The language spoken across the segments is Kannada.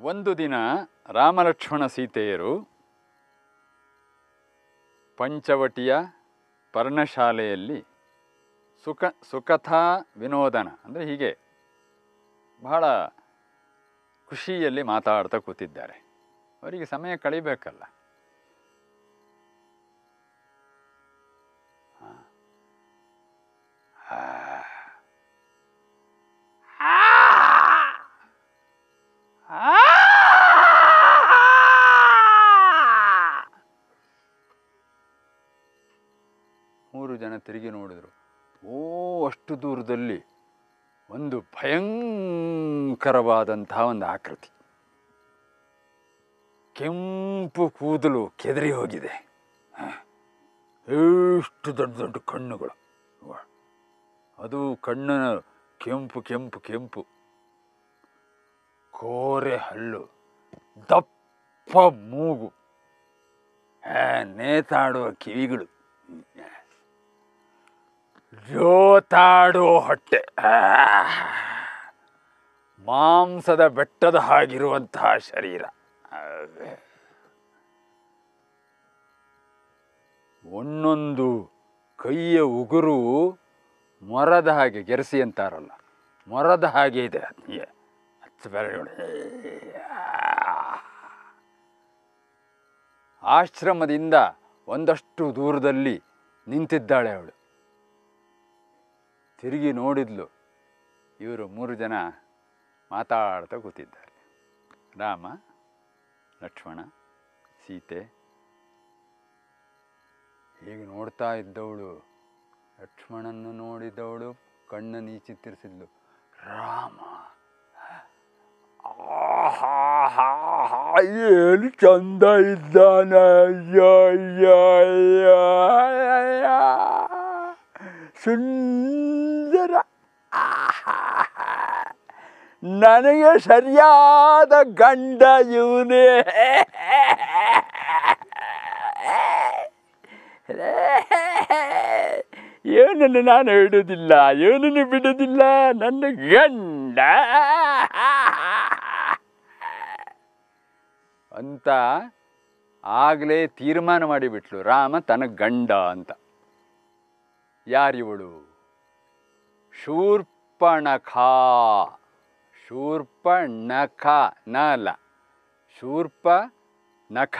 ಒಂದು ದಿನ ರಾಮಲಕ್ಷ್ಮಣ ಸೀತೆಯರು ಪಂಚವಟಿಯ ಪರ್ಣಶಾಲೆಯಲ್ಲಿ ಸುಖ ಸುಖಥಾ ವಿನೋದನ ಅಂದರೆ ಹೀಗೆ ಬಹಳ ಖುಷಿಯಲ್ಲಿ ಮಾತಾಡ್ತಾ ಕೂತಿದ್ದಾರೆ ಅವರಿಗೆ ಸಮಯ ಕಳಿಬೇಕಲ್ಲ ಮೂರು ಜನ ತಿರುಗಿ ನೋಡಿದ್ರು ಓ ಅಷ್ಟು ದೂರದಲ್ಲಿ ಒಂದು ಭಯಂಕರವಾದಂತಹ ಒಂದು ಆಕೃತಿ ಕೆಂಪು ಕೂದಲು ಕೆದರಿ ಹೋಗಿದೆ ಹ. ಎಷ್ಟು ದೊಡ್ಡ ದೊಡ್ಡ ಕಣ್ಣುಗಳು ವ. ಅದು ಕಣ್ಣಿನ ಕೆಂಪು ಕೆಂಪು ಕೆಂಪು ಕೋರೆ ಹಲ್ಲು ದಪ್ಪ ಮೂಗು ಹೇ, ನೇತಾಡುವ ಕಿವಿಗಳು ಜೋತಾಡೋ ಹೊಟ್ಟೆ ಆ. ಮಾಂಸದ ಬೆಟ್ಟದ ಹಾಗಿರುವಂತಹ ಶರೀರ ಅವೆ. ಒಂದೊಂದು ಕೈಯ ಉಗುರು ಮೊರದ ಹಾಗೆ ಗೆರಸಿ ಅಂತಾರಲ್ಲ ಮೊರದ ಹಾಗೆ ಇದೆ ಅದ್ನಿಗೆ. ಹತ್ತು ಬೆರಳುಗಳು ಆಶ್ರಮದಿಂದ ಒಂದಷ್ಟು ದೂರದಲ್ಲಿ ನಿಂತಿದ್ದಾಳೆ ಅವಳು ತಿರುಗಿ ನೋಡಿದ್ಲು ಇವರು ಮೂರು ಜನ ಮಾತಾಡ್ತಾ ಕೂತಿದ್ದಾರೆ ರಾಮ ಲಕ್ಷ್ಮಣ ಸೀತೆ ಹೀಗೆ ನೋಡ್ತಾ ಇದ್ದವಳು ಲಕ್ಷ್ಮಣನ್ನು ನೋಡಿದವಳು ಕಣ್ಣನ್ನು ಈಚೆ ತಿರ್ಸಿದ್ಲು ರಾಮ ಆಹಾಹಾಹಾ, ಏನು ಚಂದ ಇದ್ದಾನೆ ಅಯ್ಯೋ ಅಯ್ಯೋ ಅಯ್ಯೋ ಅಯ್ಯೋ. ಸುಂದರ ಆಹಾಹಾ. ನನಗೆ ಸರಿಯಾದ ಗಂಡ ಇವನೇ ಏನನ್ನು ನಾನು ಹಿಡುವುದಿಲ್ಲ ಏನನ್ನು ಬಿಡುವುದಿಲ್ಲ ನನ್ನ ಗಂಡ ಅಂತ ಆಗಲೇ ತೀರ್ಮಾನ ಮಾಡಿಬಿಟ್ಲು ರಾಮ ತನ್ನ ಗಂಡ ಅಂತ ಯಾರಿವಳು ಶೂರ್ಪಣಖ ಶೂರ್ಪಣಖ ನ ಅಲ್ಲ ಶೂರ್ಪ ನಖ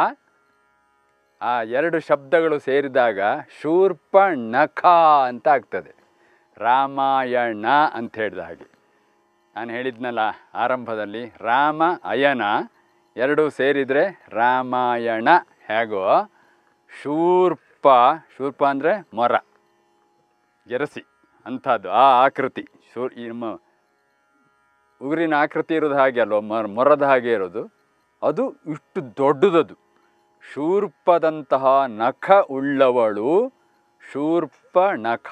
ಆ ಎರಡು ಶಬ್ದಗಳು ಸೇರಿದಾಗ ಶೂರ್ಪ ನಖ ಅಂತ ಆಗ್ತದೆ ರಾಮಾಯಣ ಅಂತ ಹೇಳಿದ ಹಾಗೆ ನಾನು ಹೇಳಿದ್ನಲ್ಲ ಆರಂಭದಲ್ಲಿ ರಾಮ ಅಯನ ಎರಡು ಸೇರಿದರೆ ರಾಮಾಯಣ ಹೇಗೋ ಶೂರ್ಪ ಶೂರ್ಪ ಅಂದರೆ ಮೊರ ಗೆರಸಿ ಅಂಥದ್ದು ಆ ಆಕೃತಿ ಶೂರ್ ಈ ನಮ್ಮ ಉಗುರಿನ ಆಕೃತಿ ಇರೋದು ಹಾಗೆ ಅಲ್ವ ಮೊರ ಮೊರದ ಹಾಗೆ ಇರೋದು ಅದು ಇಷ್ಟು ದೊಡ್ಡದದು ಶೂರ್ಪದಂತಹ ನಖ ಉಳ್ಳವಳು ಶೂರ್ಪ ನಖ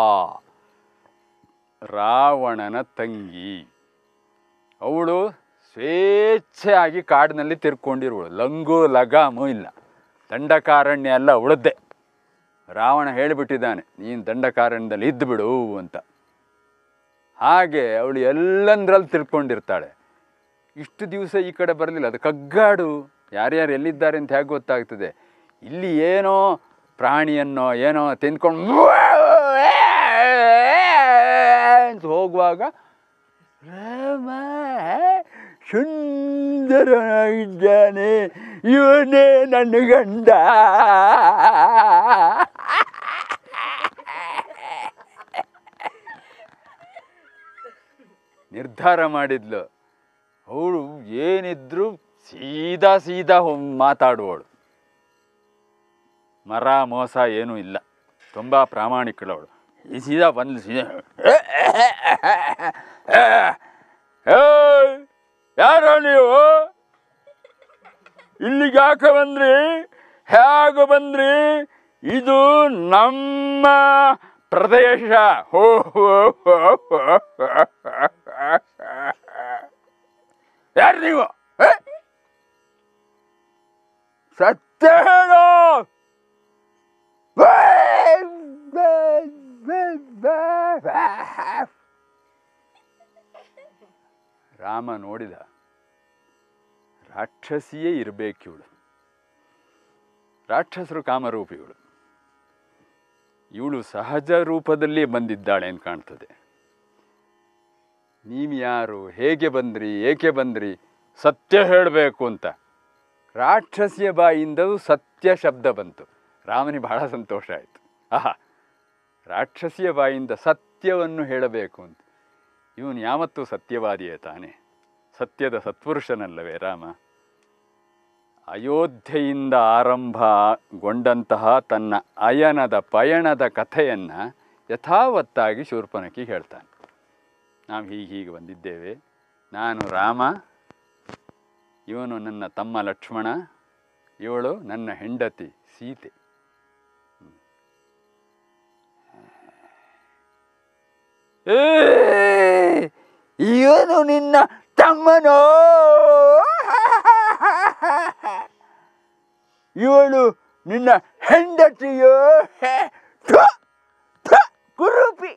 ರಾವಣನ ತಂಗಿ ಅವಳು ಸ್ವೇಚ್ಛೆಯಾಗಿ ಕಾಡಿನಲ್ಲಿ ತಿರ್ಕೊಂಡಿರುವಳು ಲಂಗು ಲಗಾಮು ಇಲ್ಲ ದಂಡಕಾರಣ್ಯ ಎಲ್ಲ ಅವಳದ್ದೇ ರಾವಣ ಹೇಳಿಬಿಟ್ಟಿದ್ದಾನೆ ನೀನು ದಂಡಕಾರಣ್ಯದಲ್ಲಿ ಇದ್ದು ಬಿಡು ಅಂತ ಹಾಗೆ ಅವಳು ಎಲ್ಲಂದ್ರಲ್ಲಿ ತಿರ್ಕೊಂಡಿರ್ತಾಳೆ ಇಷ್ಟು ದಿವಸ ಈ ಕಡೆ ಬರಲಿಲ್ಲ ಅದು ಕಗ್ಗಾಡು ಯಾರ್ಯಾರು ಎಲ್ಲಿದ್ದಾರೆ ಅಂತ ಹೇಗೆ ಗೊತ್ತಾಗ್ತದೆ ಇಲ್ಲಿ ಏನೋ ಪ್ರಾಣಿಯನ್ನೋ ಏನೋ ತಿಂದ್ಕೊಂಡು ಅಂತ ಹೋಗುವಾಗ ರಾಮ ಸುಂದರನಾಗಿದ್ದಾನೆ ಇವನೇ ನನ್ನ ಗಂಡ ನಿರ್ಧಾರ ಮಾಡಿದ್ಲು ಅವಳು ಏನಿದ್ರು ಸೀದಾ ಸೀದಾ ಹೋಗ್ ಮಾತಾಡುವವಳು ಮರ ಮೋಸ ಏನೂ ಇಲ್ಲ ತುಂಬ ಪ್ರಾಮಾಣಿಕಳವಳು ಈ ಸೀದಾ ಬಂದು ಸೀದಾ ಏಯ್, ಯಾರೋ ನೀವು ಇಲ್ಲಿಗೆ ಯಾಕೆ ಬಂದ್ರಿ ಹೇಗೆ ಬಂದ್ರಿ ಇದು ನಮ್ಮ ಪ್ರದೇಶ ಹೋ ಹೋ ಹೋ ಹೋ ಯಾರು ನೀವು ಏ? ಸತ್ಯ ಹೇಳು ರಾಮ ನೋಡಿದ ರಾಕ್ಷಸಿಯೇ ಇರಬೇಕಿವಳು ರಾಕ್ಷಸರು ಕಾಮರೂಪಿಗಳು ಇವಳು ಸಹಜ ರೂಪದಲ್ಲಿ ಬಂದಿದ್ದಾಳೆ ಅಂತ ಕಾಣ್ತದೆ ನೀವು ಯಾರು ಹೇಗೆ ಬಂದ್ರಿ ಏಕೆ ಬಂದ್ರಿ ಸತ್ಯ ಹೇಳಬೇಕು ಅಂತ ರಾಕ್ಷಸಿಯ ಬಾಯಿಂದಲೂ ಸತ್ಯ ಶಬ್ದ ಬಂತು ರಾಮನಿಗೆ ಬಹಳ ಸಂತೋಷ ಆಯಿತು ಆಹಾ ರಾಕ್ಷಸಿಯ ಬಾಯಿಂದ ಸತ್ಯವನ್ನು ಹೇಳಬೇಕು ಅಂತ ಇವನು ಯಾವತ್ತೂ ಸತ್ಯವಾದಿಯೇ ತಾನೆ ಸತ್ಯದ ಸತ್ಪುರುಷನಲ್ಲವೇ ರಾಮ ಅಯೋಧ್ಯೆಯಿಂದ ಆರಂಭಗೊಂಡಂತಹ ತನ್ನ ಅಯನದ ಪಯಣದ ಕಥೆಯನ್ನು ಯಥಾವತ್ತಾಗಿ ಶೂರ್ಪನಕಿ ಹೇಳ್ತಾನೆ ನಾವು ಹೀಗೆ ಹೀಗೆ ಬಂದಿದ್ದೇವೆ ನಾನು ರಾಮ ಇವನು ನನ್ನ ತಮ್ಮ ಲಕ್ಷ್ಮಣ ಇವಳು ನನ್ನ ಹೆಂಡತಿ ಸೀತೆ ಏ, ಇವನು ನಿನ್ನ ತಮ್ಮನೋ ಇವಳು ನಿನ್ನ ಹೆಂಡತಿಯೋ ಥು, ಥು, ಕುರೂಪಿ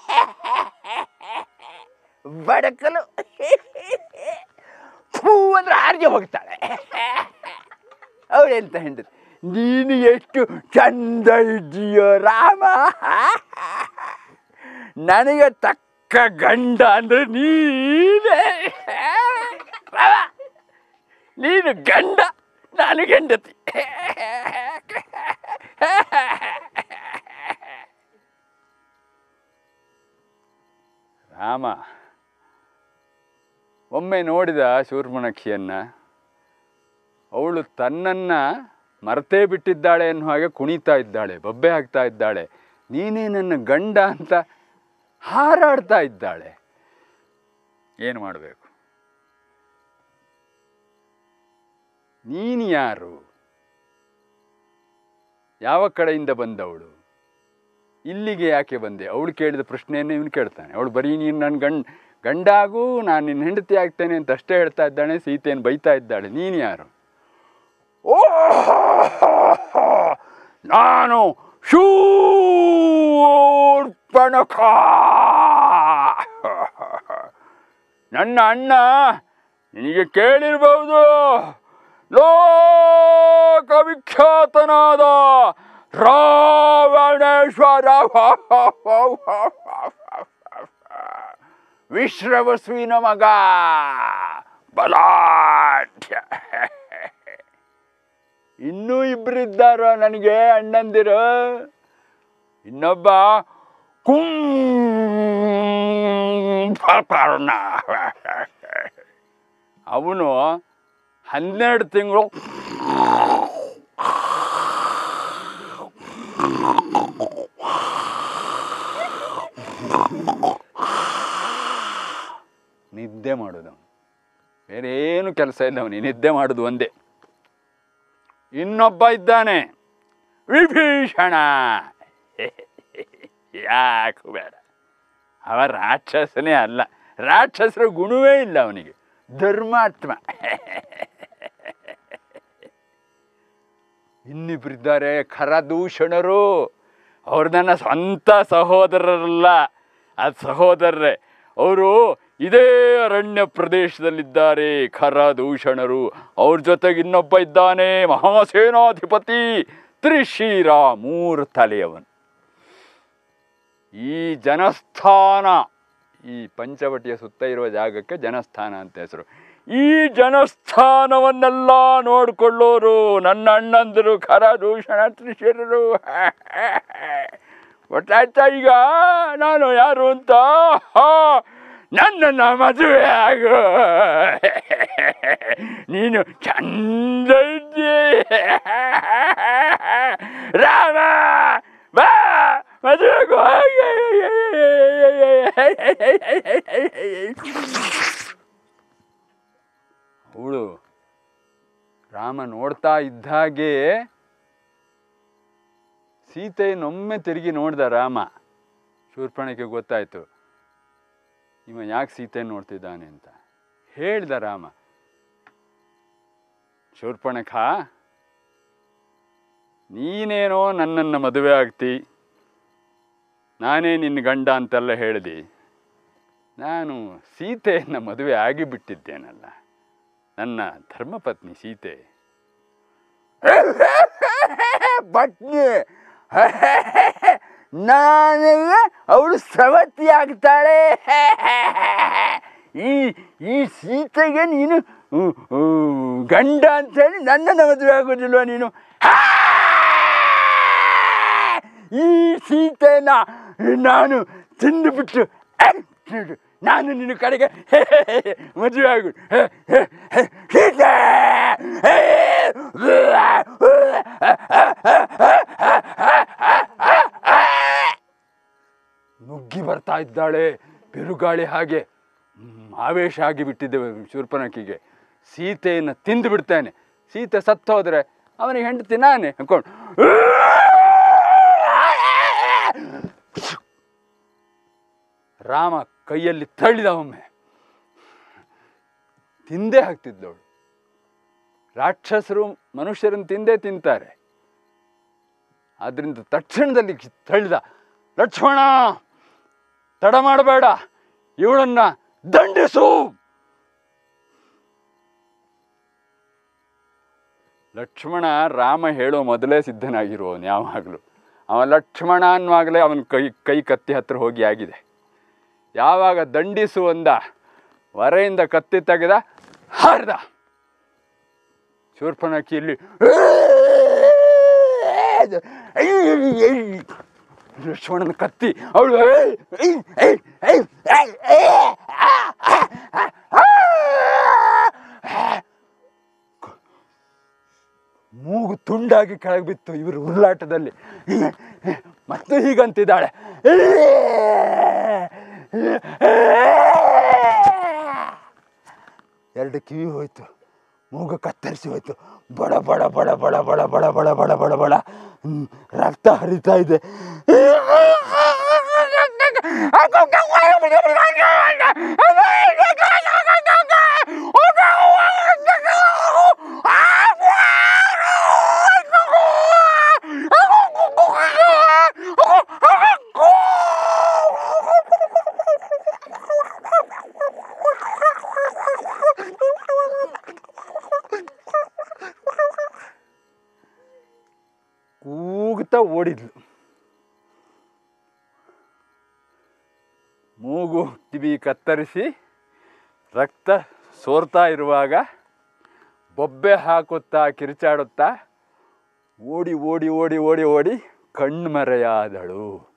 ಬಡಕಲು ಥೂ ಅಂದ್ರೆ ಹಾರಿಗೆ ಹೋಗ್ತಾಳೆ ಅವಳೆಂತ ಹೆಂಡತಿ ನೀನು ಎಷ್ಟು ಚಂದ ಇದ್ದೀಯೋ ರಾಮ ನನಗೆ ತಕ್ಕ ಗಂಡ ಅಂದ್ರೆ ನೀನೇ ರಾಮ, ನೀನು ಗಂಡ ನಾನು ಹೆಂಡತಿ ರಾಮ ಒಮ್ಮೆ ನೋಡಿದ ಶೂರ್ಪಣಖಿಯನ್ನು ಅವಳು ತನ್ನನ್ನು ಮರ್ತೇ ಬಿಟ್ಟಿದ್ದಾಳೆ ಅನ್ನೋ ಹಾಗೆ ಕುಣಿತಾ ಇದ್ದಾಳೆ ಬೊಬ್ಬೆ ಹಾಕ್ತಾ ಇದ್ದಾಳೆ ನೀನೇ ನನ್ನ ಗಂಡ ಅಂತ ಹಾರಾಡ್ತಾ ಇದ್ದಾಳೆ ಏನು ಮಾಡಬೇಕು ನೀನು ಯಾರು ಯಾವ ಕಡೆಯಿಂದ ಬಂದವಳು ಇಲ್ಲಿಗೆ ಯಾಕೆ ಬಂದೆ ಅವಳು ಕೇಳಿದ ಪ್ರಶ್ನೆಯನ್ನೇ ಇವನು ಕೇಳ್ತಾನೆ ಅವಳು ಬರೀ ನೀನು ನನ್ನ ಗಂಡ ಗಂಡಾಗೂ ನಾನು ನಿನ್ನ ಹೆಂಡತಿ ಆಗ್ತೇನೆ ಅಂತ ಅಷ್ಟೇ ಹೇಳ್ತಾ ಇದ್ದಾಳೆ ಸೀತೆಯನ್ನು ಬೈತಾ ಇದ್ದಾಳೆ ನೀನು ಯಾರು ಓ ನಾನು ಶೂರ್ಪಣಖ ನನ್ನ ಅಣ್ಣ ನಿನಗೆ ಕೇಳಿರ್ಬಹುದು ಲೋಕವಿಖ್ಯಾತನಾದ ರಾವಣೇಶ್ವರ ವಿಶ್ರವಸುವಿನ ಮಗ ಬಲಾಢ್ಯ ಇನ್ನೂ ಇಬ್ಬರಿದ್ದಾರೋ ನನಗೆ ಅಣ್ಣಂದಿರು ಇನ್ನೊಬ್ಬ ಕುಂಭಕರ್ಣ ಅವನು ಹನ್ನೆರಡು ತಿಂಗಳು ನಿದ್ದೆ ಮಾಡೋದು ಅವನು ಬೇರೆ ಏನು ಕೆಲಸ ಇಲ್ಲ ಅವನಿಗೆ ನಿದ್ದೆ ಮಾಡೋದು ಒಂದೇ ಇನ್ನೊಬ್ಬ ಇದ್ದಾನೆ ವಿಭೀಷಣ ಯಾಕೆ ಬೇಡ ಅವ ರಾಕ್ಷಸನೇ ಅಲ್ಲ ರಾಕ್ಷಸರ ಗುಣವೇ ಇಲ್ಲ ಅವನಿಗೆ ಧರ್ಮಾತ್ಮ ಇನ್ನಿಬ್ಬರಿದ್ದಾರೆ ಖರದೂಷಣರು ಅವ್ರು ನನ್ನ ಸ್ವಂತ ಸಹೋದರರಲ್ಲ ಅದು ಸಹೋದರರೇ ಅವರು ಇದೇ ಅರಣ್ಯ ಪ್ರದೇಶದಲ್ಲಿದ್ದಾರೆ ಖರದೂಷಣರು ಅವ್ರ ಜೊತೆಗೆ ಇನ್ನೊಬ್ಬ ಇದ್ದಾನೆ ಮಹಾಸೇನಾಧಿಪತಿ ತ್ರಿಶೀರ ಮೂರು ತಲೆಯವನು ಈ ಜನಸ್ಥಾನ ಈ ಪಂಚವಟಿಯ ಸುತ್ತ ಇರುವ ಜಾಗಕ್ಕೆ ಜನಸ್ಥಾನ ಅಂತ ಹೆಸರು ಈ ಜನಸ್ಥಾನವನ್ನೆಲ್ಲ ನೋಡ್ಕೊಳ್ಳೋರು ನನ್ನ ಅಣ್ಣಂದರು ಖರದೂಷಣ ತ್ರಿಶೀರರು ಗೊತ್ತಾಯ್ತಾ ಈಗ ನಾನು ಯಾರು ಅಂತ ಹಾ, ನನ್ನನ್ನ ಮದುವೆ ಆಗು ನೀನು ಚಂದ ಇದ್ದೀ ರಾಮ ಬಾ ಮದುವೆಗೂ ಅವಳು ರಾಮ ನೋಡ್ತಾ ಇದ್ದಾಗೆ ಸೀತೆಯನ್ನೊಮ್ಮೆ ತಿರುಗಿ ನೋಡ್ದ ರಾಮ ಶೂರ್ಪಣಕ್ಕೆ ಗೊತ್ತಾಯ್ತು ಇವ ಯಾಕೆ ಸೀತೆ ನೋಡ್ತಿದ್ದಾನೆ ಅಂತ ಹೇಳ್ದ ರಾಮ ಶೂರ್ಪಣಖ ನೀನೇನೋ ನನ್ನನ್ನು ಮದುವೆ ಆಗ್ತಿ ನಾನೇ ನಿನ್ನ ಗಂಡ ಅಂತೆಲ್ಲ ಹೇಳ್ದಿ ನಾನು ಸೀತೆಯನ್ನು ಮದುವೆ ಆಗಿಬಿಟ್ಟಿದ್ದೇನಲ್ಲ ನನ್ನ ಧರ್ಮಪತ್ನಿ ಸೀತೆ ಪತ್ನಿ ನನಗೆ ಅವಳು ಸವತಿ ಆಗ್ತಾಳೆ ಈ ಈ ಸೀತೆಗೆ ನೀನು ಹ್ಮ್, ಹ್ಮ್, ಗಂಡ ಅಂತೇಳಿ ನನ್ನನ್ನು ಮದುವೆ ಆಗೋದಿಲ್ವ ನೀನು ಈ ಸೀತೆನ ನಾನು ತಿಂದುಬಿಟ್ಟು ನಾನು ನಿನ್ನ ಕಡೆಗೆ ಮದುವೆ ಆಗು ಸೀತೆ ನುಗ್ಗಿ ಬರ್ತಾ ಇದ್ದಾಳೆ ಬಿರುಗಾಳಿ ಹಾಗೆ ಹ್ಮ್, ಆವೇಶ ಆಗಿ ಬಿಟ್ಟಿದ್ದೆ ಶೂರ್ಪನಖಿಗೆ ಸೀತೆಯನ್ನು ತಿಂದು ಬಿಡ್ತೇನೆ ಸೀತೆ ಸತ್ತು ಹೋದ್ರೆ ಅವನಿಗೆ ಹೆಂಡತಿ ನಾನೇ ಅನ್ಕೊಂಡು ರಾಮ ಕೈಯಲ್ಲಿ ತಳ್ಳಿದ ಒಮ್ಮೆ ತಿಂದೇ ಹಾಕ್ತಿದ್ದವಳು ರಾಕ್ಷಸರು ಮನುಷ್ಯರನ್ನು ತಿಂದೇ ತಿಂತಾರೆ ಆದ್ರಿಂದ ತಕ್ಷಣದಲ್ಲಿ ತಳ್ಳಿದ ಲಕ್ಷ್ಮಣ ತಡ ಮಾಡಬೇಡ ಇವಳನ್ನ ದಂಡಿಸು ಲಕ್ಷ್ಮಣ ರಾಮ ಹೇಳೋ ಮೊದಲೇ ಸಿದ್ಧನಾಗಿರುವವನು ಯಾವಾಗಲೂ ಅವ ಲಕ್ಷ್ಮಣ ಅನ್ನುವಾಗಲೇ ಅವನ ಕೈ ಕೈ ಕತ್ತಿ ಹತ್ರ ಹೋಗಿ ಆಗಿದೆ ಯಾವಾಗ ದಂಡಿಸು ಅಂದ ಹೊರೆಯಿಂದ ಕತ್ತಿ ತೆಗೆದ ಹಾರ್ದ ಶೂರ್ಪನಖಿಯಲ್ಲಿ ಲಕ್ಷ್ಮಣನ ಕತ್ತಿ ಅವಳು ಮೂಗು ತುಂಡಾಗಿ ಕೆಳಗೆ ಬಿತ್ತು ಇವರು ಉರುಳಾಟದಲ್ಲಿ ಮತ್ತೆ ಹೀಗಂತಿದ್ದಾಳೆ ಎರಡು ಕಿವಿ ಹೋಯ್ತು ಮೂಗು ಕತ್ತರಿಸಿ ಹೋಯ್ತು ಬಡ ಬಡ ಬಡ ಬಡ ಬಡ ಬಡ ಬಡ ಬಡ ಬಡ ಬಡ ಹ್ಮ್, ರಕ್ತ ಹರಿತಾ ಇದೆ ಕೂಗ್ತಾ ಓಡಿದ್ಲು ಮೂಗು ಕಿವಿ ಕತ್ತರಿಸಿ ರಕ್ತ ಸೋರ್ತಾ ಇರುವಾಗ ಬೊಬ್ಬೆ ಹಾಕುತ್ತಾ ಕಿರಿಚಾಡುತ್ತಾ ಓಡಿ ಓಡಿ ಓಡಿ ಓಡಿ ಓಡಿ ಕಣ್ಮರೆಯಾದಳು